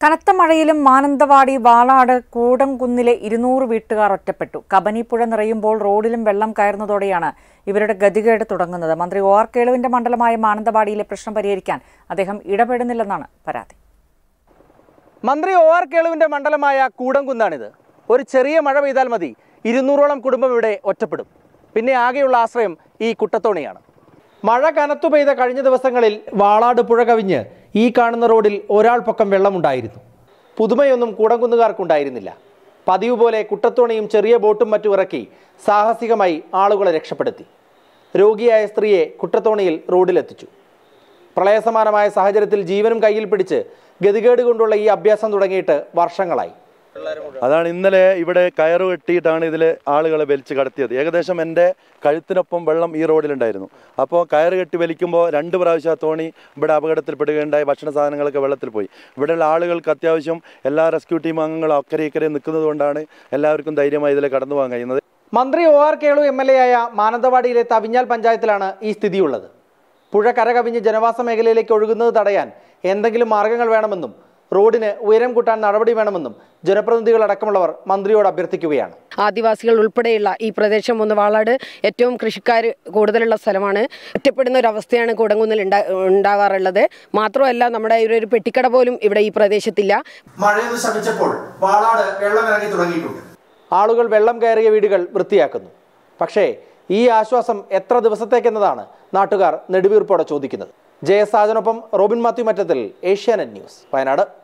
കനത്ത മഴയിലും മാനന്തവാടി വാളാട് കൂടംകുന്നിലെ ഇരുന്നൂറ് വീട്ടുകാർ ഒറ്റപ്പെട്ടു കബനിപ്പുഴ നിറയുമ്പോൾ റോഡിലും വെള്ളം കയറുന്നതോടെയാണ് ഇവരുടെ ഗതികേട് തുടങ്ങുന്നത് മന്ത്രി ഒ ആർ കേളുവിന്റെ മണ്ഡലമായ മാനന്തവാടിയിലെ പ്രശ്നം പരിഹരിക്കാൻ അദ്ദേഹം ഇടപെടുന്നില്ലെന്നാണ് പരാതി മന്ത്രി ഒ ആർ കേളുവിന്റെ മണ്ഡലമായ കൂടംകുന്നാണിത് ഒരു ചെറിയ മഴ പെയ്താൽ മതി ഇരുന്നൂറോളം കുടുംബം ഇവിടെ ഒറ്റപ്പെടും പിന്നെ ആകെയുള്ള ആശ്രയം ഈ കുട്ടത്തോണിയാണ് മഴ കനത്തു പെയ്ത കഴിഞ്ഞ ദിവസങ്ങളിൽ വാളാട് പുഴ കവിഞ്ഞ് ഈ കാണുന്ന റോഡിൽ ഒരാൾ പൊക്കം വെള്ളമുണ്ടായിരുന്നു പുതുമയൊന്നും കൂടംകുന്നുകാർക്കുണ്ടായിരുന്നില്ല പതിവ് പോലെ കുട്ടത്തോണിയും ചെറിയ ബോട്ടും മറ്റും ഇറക്കി സാഹസികമായി ആളുകളെ രക്ഷപ്പെടുത്തി രോഗിയായ സ്ത്രീയെ കുട്ടത്തോണിയിൽ റോഡിലെത്തിച്ചു പ്രളയസമാനമായ സാഹചര്യത്തിൽ ജീവനും കയ്യിൽ പിടിച്ച് ഗതികേട് കൊണ്ടുള്ള ഈ അഭ്യാസം തുടങ്ങിയിട്ട് വർഷങ്ങളായി അതാണ് ഇന്നലെ ഇവിടെ കയറ് കെട്ടിയിട്ടാണ് ഇതിൽ ആളുകളെ വലിച്ചു കടത്തിയത് ഏകദേശം എൻ്റെ കഴുത്തിനൊപ്പം വെള്ളം ഈ റോഡിലുണ്ടായിരുന്നു അപ്പോൾ കയറ് കെട്ടി വലിക്കുമ്പോൾ രണ്ട് പ്രാവശ്യം ആ തോണി ഇവിടെ അപകടത്തിൽപ്പെടുകയുണ്ടായി ഭക്ഷണ സാധനങ്ങളൊക്കെ വെള്ളത്തിൽ പോയി ഇവിടെയുള്ള ആളുകൾക്ക് അത്യാവശ്യം എല്ലാ റെസ്ക്യൂ ടീം അംഗങ്ങളും അക്കരെ ഇക്കരെ നിൽക്കുന്നത് കൊണ്ടാണ് എല്ലാവർക്കും ധൈര്യമായി ഇതിൽ കടന്നു പോകാൻ കഴിയുന്നത് മന്ത്രി O R Kelu M L A ആയ മാനന്തവാടിയിലെ തവിഞ്ഞാൽ പഞ്ചായത്തിലാണ് ഈ സ്ഥിതിയുള്ളത് പുഴ കരകവിഞ്ഞ് ജനവാസ മേഖലയിലേക്ക് ഒഴുകുന്നത് തടയാൻ എന്തെങ്കിലും മാർഗങ്ങൾ വേണമെന്നും റോഡിന് ഉയരം കൂട്ടാൻ നടപടി വേണമെന്നും ജനപ്രതിനിധികളടക്കമുള്ളവർ മന്ത്രിയോട് അഭ്യർത്ഥിക്കുകയാണ് ആദിവാസികൾ ഉൾപ്പെടെയുള്ള ഈ പ്രദേശം ഒന്ന് വാളാട് ഏറ്റവും കൃഷിക്കാർ കൂടുതലുള്ള സ്ഥലമാണ് ഒറ്റപ്പെടുന്ന ഒരു അവസ്ഥയാണ് കൂടങ്കുന്നിൽ ഉണ്ടാ ഉണ്ടാകാറുള്ളത് മാത്രമല്ല നമ്മുടെ ഒരു ഒരു പെട്ടിക്കട പോലും ഇവിടെ ഈ പ്രദേശത്തില്ല മഴയൊന്ന് ശമിച്ചപ്പോൾ വാളാട് വെള്ളം ഇറങ്ങി തുടങ്ങിയിട്ടുണ്ട് ആളുകൾ വെള്ളം കയറിയ വീടുകൾ വൃത്തിയാക്കുന്നു പക്ഷേ ഈ ആശ്വാസം എത്ര ദിവസത്തേക്കെന്നതാണ് നാട്ടുകാർ നെടുവീർപ്പോടെ ചോദിക്കുന്നത് ജയസാജനൊപ്പം റോബിൻ മാത്യു മറ്റത്തിൽ ഏഷ്യാനെറ്റ് ന്യൂസ് വയനാട്